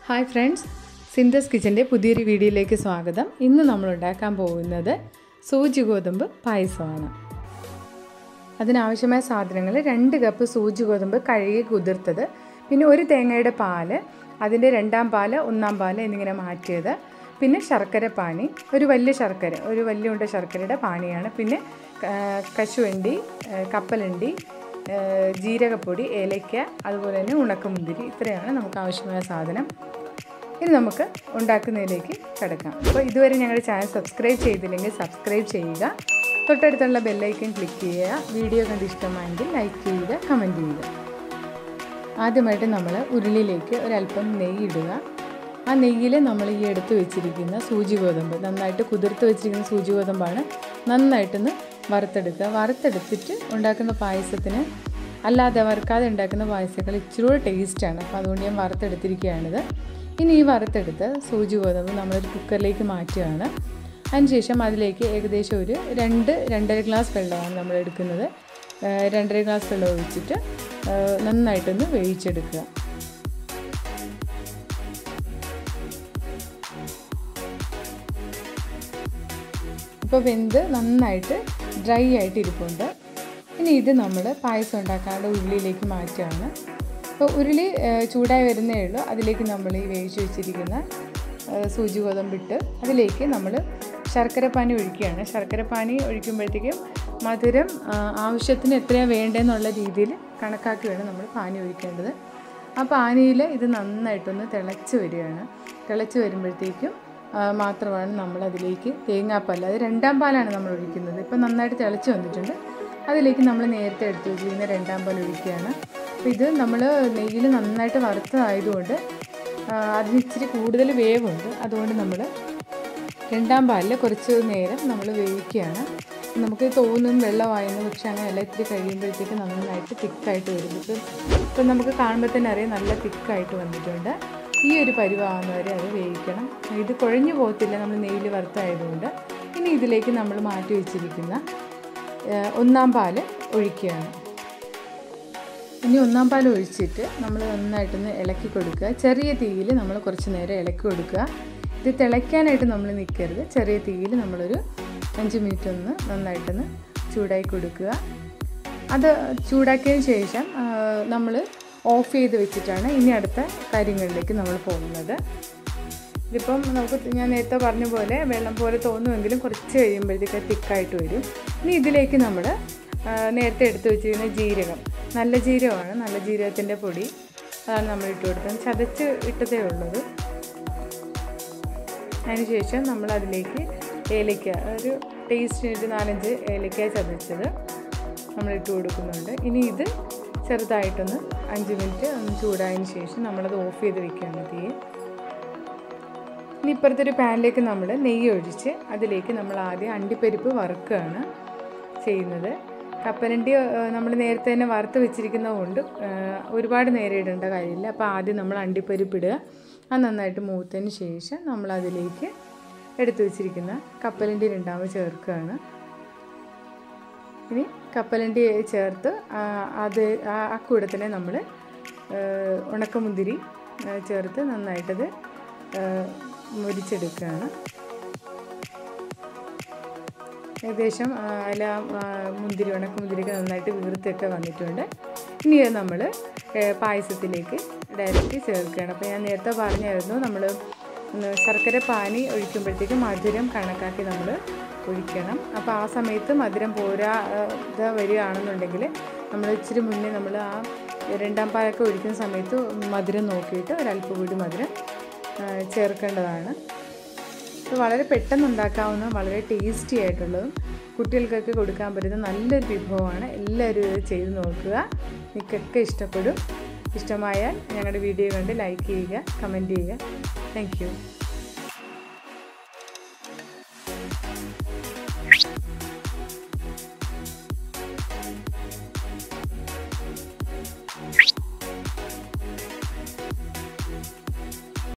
hi friends സിന്തസ് കിച്ചൻ്റെ പുതിയൊരു വീഡിയോയിലേക്ക് സ്വാഗതം ഇന്ന് നമ്മൾ ഉണ്ടാക്കാൻ പോകുന്നത് സൂചി ഗോതമ്പ് പായസമാണ് അതിനാവശ്യമായ സാധനങ്ങൾ രണ്ട് കപ്പ് സൂചി ഗോതമ്പ് കഴുകി കുതിർത്തത് പിന്നെ ഒരു തേങ്ങയുടെ പാല് അതിൻ്റെ രണ്ടാം പാല് ഒന്നാം പാല് എന്നിങ്ങനെ മാറ്റിയത് പിന്നെ ശർക്കര പാനി ഒരു വലിയ ശർക്കര ഒരു വലിയ ഉണ്ട ശർക്കരയുടെ പാനിയാണ് പിന്നെ ആ, കശുവണ്ടി ആ, കപ്പലണ്ടി ആ, ജീരകപ്പൊടി ഏലയ്ക്ക അതുപോലെ തന്നെ ഉണക്കമുന്തിരി ഇത്രയാണ് നമുക്ക് ആവശ്യമായ സാധനം ഇനി നമുക്ക് ഉണ്ടാക്കുന്നതിലേക്ക് കിടക്കാം അപ്പോൾ ഇതുവരെ ഞങ്ങളുടെ ചാനൽ സബ്സ്ക്രൈബ് ചെയ്തില്ലെങ്കിൽ സബ്സ്ക്രൈബ് ചെയ്യുക തൊട്ടടുത്തുള്ള ബെല്ലൈക്കൺ ക്ലിക്ക് ചെയ്യുക വീഡിയോ കണ്ട് ഇഷ്ടമായെങ്കിൽ ലൈക്ക് ചെയ്യുക കമൻറ്റ് ചെയ്യുക ആദ്യമായിട്ട് നമ്മൾ ഉരുളിയിലേക്ക് ഒരല്പം നെയ്യ് ഇടുക ആ നെയ്യിൽ നമ്മൾ ഈ എടുത്ത് വെച്ചിരിക്കുന്ന സൂചി ഗോതമ്പ് നന്നായിട്ട് കുതിർത്ത് വെച്ചിരിക്കുന്ന സൂചി ഗോതമ്പാണ് നന്നായിട്ടൊന്ന് വറുത്തെടുക്കുക വറുത്തെടുത്തിട്ട് ഉണ്ടാക്കുന്ന പായസത്തിന് അല്ലാതെ വറുക്കാതെ ഉണ്ടാക്കുന്ന പായസങ്ങൾ ഇച്ചിരി കൂടെ ടേസ്റ്റാണ് അപ്പോൾ അതുകൊണ്ട് ഞാൻ വറുത്തെടുത്തിരിക്കുകയാണിത് ഇനി ഈ വറുത്തെടുത്ത് സൂചി ഗോതമ്പ് നമ്മളൊരു കുക്കറിലേക്ക് മാറ്റുകയാണ് അതിനുശേഷം അതിലേക്ക് ഏകദേശം ഒരു രണ്ട് രണ്ടര ഗ്ലാസ് വെള്ളമാണ് നമ്മൾ എടുക്കുന്നത് ആ, രണ്ടര ഗ്ലാസ് വെള്ളം ഒഴിച്ചിട്ട് ആ, നന്നായിട്ടൊന്ന് വേവിച്ചെടുക്കുക ഇപ്പോൾ വെന്ത് നന്നായിട്ട് ഡ്രൈ ആയിട്ട് ഇരിപ്പുണ്ട് ഇനി ഇത് നമ്മൾ പായസം ഉണ്ടാക്കാനുള്ള ഉരുളിയിലേക്ക് മാറ്റുകയാണ് അപ്പോൾ ഉരുളി ആ, ചൂടായി വരുന്നേ ഉള്ളൂ അതിലേക്ക് നമ്മൾ ഈ വേവിച്ച് വെച്ചിരിക്കുന്ന ആ, സൂചി ഗോതമ്പിട്ട് അതിലേക്ക് നമ്മൾ ശർക്കരപ്പാനി ഒഴിക്കുകയാണ് ശർക്കരപ്പാനി ഒഴിക്കുമ്പോഴത്തേക്കും മധുരം ആ, ആവശ്യത്തിന് എത്രയാണ് വേണ്ടതെന്നുള്ള രീതിയിൽ കണക്കാക്കി വേണം നമ്മൾ പാനി ഒഴിക്കേണ്ടത് ആ പാനിയിൽ ഇത് നന്നായിട്ടൊന്ന് തിളച്ച് വരികയാണ് തിളച്ച് വരുമ്പോഴത്തേക്കും ആ, മാത്രമാണ് നമ്മൾ അതിലേക്ക് തേങ്ങാപ്പാൽ അത് രണ്ടാം പാലാണ് നമ്മൾ ഒഴിക്കുന്നത് ഇപ്പം നന്നായിട്ട് തിളച്ച് വന്നിട്ടുണ്ട് അതിലേക്ക് നമ്മൾ നേരത്തെ എടുത്ത് വെച്ചിരിക്കുന്ന രണ്ടാം പാൽ ഒഴിക്കുകയാണ് അപ്പോൾ ഇത് നമ്മൾ നെയ്യിൽ നന്നായിട്ട് വറുത്തതായതുകൊണ്ട് ആ, അതിന് ഇച്ചിരി കൂടുതൽ വേവുണ്ട് അതുകൊണ്ട് നമ്മൾ രണ്ടാം പാലിൽ കുറച്ച് നേരം നമ്മൾ വേവിക്കുകയാണ് നമുക്ക് തോന്നും വെള്ളമായെന്ന് പക്ഷെ അങ്ങനെയല്ല ഇത്തിരി കഴിയുമ്പോഴത്തേക്ക് നന്നായിട്ട് തിക്കായിട്ട് വരും ഇപ്പം ഇപ്പം നമുക്ക് കാണുമ്പോൾ തന്നെ അറിയാം നല്ല തിക്കായിട്ട് വന്നിട്ടുണ്ട് ഈ ഒരു പരുവാകുന്നവരെ അത് വേവിക്കണം ഇത് കുഴഞ്ഞു പോകത്തില്ല നമ്മൾ നെയ്യിൽ വറുത്തായതുകൊണ്ട് ഇനി ഇതിലേക്ക് നമ്മൾ മാറ്റി വെച്ചിരിക്കുന്ന ഏഹ്, ഒന്നാം പാല് ഒഴിക്കുകയാണ് ഇനി ഒന്നാം പാൽ ഒഴിച്ചിട്ട് നമ്മൾ നന്നായിട്ടൊന്ന് ഇളക്കി കൊടുക്കുക ചെറിയ തീയിൽ നമ്മൾ കുറച്ച് നേരം ഇളക്കി കൊടുക്കുക ഇത് തിളയ്ക്കാനായിട്ട് നമ്മൾ നിൽക്കരുത് ചെറിയ തീയിൽ നമ്മളൊരു അഞ്ച് മിനിറ്റ് ഒന്ന് നന്നായിട്ടൊന്ന് ചൂടാക്കി കൊടുക്കുക അത് ചൂടാക്കിയതിന് ശേഷം നമ്മൾ ഓഫ് ചെയ്ത് വെച്ചിട്ടാണ് ഇനി അടുത്ത കാര്യങ്ങളിലേക്ക് നമ്മൾ പോകുന്നത് ഇതിപ്പം നമുക്ക് ഞാൻ നേരത്തെ പറഞ്ഞ പോലെ വെള്ളം പോലെ തോന്നുമെങ്കിലും കുറച്ച് കഴിയുമ്പോഴത്തേക്ക് തിക്കായിട്ട് വരും ഇനി ഇതിലേക്ക് നമ്മൾ നേരത്തെ എടുത്ത് വെച്ചിരുന്ന ജീരകം നല്ല ജീരകമാണ് നല്ല ജീരകത്തിൻ്റെ പൊടി അതാണ് നമ്മൾ ഇട്ട് കൊടുത്തത് ചതച്ച് ഇട്ടതേ ഉള്ളത് അതിനുശേഷം നമ്മൾ അതിലേക്ക് ഏലക്ക ഒരു ടേസ്റ്റിന് ഒരു നാലഞ്ച് ഏലക്ക ചതച്ചത് നമ്മൾ ഇട്ട് കൊടുക്കുന്നുണ്ട് ഇനി ഇത് ചെറുതായിട്ടൊന്ന് അഞ്ച് മിനിറ്റ് ഒന്ന് ചൂടായതിന് ശേഷം നമ്മളത് ഓഫ് ചെയ്ത് വെക്കുകയാണ് തീയെ ഇനി ഇപ്പുറത്തെ ഒരു പാനിലേക്ക് നമ്മൾ നെയ്യ് ഒഴിച്ച് അതിലേക്ക് നമ്മൾ ആദ്യം അണ്ടിപ്പരിപ്പ് വറുക്കുകയാണ് ചെയ്യുന്നത് കപ്പലണ്ടി നമ്മൾ നേരത്തെ തന്നെ വറുത്ത് വെച്ചിരിക്കുന്നതുകൊണ്ട് ആ, ഒരുപാട് നേരം ഇടേണ്ട കാര്യമില്ല അപ്പോൾ ആദ്യം നമ്മൾ അണ്ടിപ്പരിപ്പ് ഇടുക അത് നന്നായിട്ട് മൂത്തതിന് ശേഷം നമ്മൾ അതിലേക്ക് എടുത്തു വെച്ചിരിക്കുന്ന കപ്പലണ്ടി രണ്ടാമത് ചേർക്കുകയാണ് ഇനി കപ്പലണ്ടി ചേർത്ത് ആ, അത് ആ ആ കൂടെ തന്നെ നമ്മൾ ഉണക്കമുന്തിരി ആ, ചേർത്ത് നന്നായിട്ടത് ആ, മുരിച്ചെടുക്കുകയാണ് ഏകദേശം ആ, അതിൽ ആ ആ, മുന്തിരി ഉണക്കമുന്തിരിയൊക്കെ നന്നായിട്ട് വീർത്തൊക്കെ വന്നിട്ടുണ്ട് ഇനി അത് നമ്മൾ പായസത്തിലേക്ക് ഡയറക്റ്റ് ചേർക്കുകയാണ് അപ്പോൾ ഞാൻ നേരത്തെ പറഞ്ഞായിരുന്നു നമ്മൾ ശർക്കര പാനി ഒഴിക്കുമ്പോഴത്തേക്ക് മധുരം കണക്കാക്കി നമ്മൾ ഒഴിക്കണം അപ്പോൾ ആ സമയത്ത് മധുരം പോരാ ആ, ഇത് വരികയാണെന്നുണ്ടെങ്കിൽ നമ്മൾ ഇച്ചിരി മുന്നേ നമ്മൾ ആ രണ്ടാം പാലൊക്കെ ഒഴിക്കുന്ന സമയത്ത് മധുരം നോക്കിയിട്ട് ഒരല്പം കൂടി മധുരം ആ, ചേർക്കേണ്ടതാണ് ഇത് വളരെ പെട്ടെന്ന് ഉണ്ടാക്കാവുന്ന വളരെ ടേസ്റ്റി ആയിട്ടുള്ളതും കുട്ടികൾക്കൊക്കെ കൊടുക്കാൻ പറ്റുന്ന നല്ലൊരു വിഭവമാണ് എല്ലാവരും ഇത് ചെയ്ത് നോക്കുക നിങ്ങൾക്കൊക്കെ ഇഷ്ടപ്പെടും ഇഷ്ടമായാൽ ഞങ്ങളുടെ വീഡിയോ കണ്ട് ലൈക്ക് ചെയ്യുക കമൻറ്റ് ചെയ്യുക താങ്ക്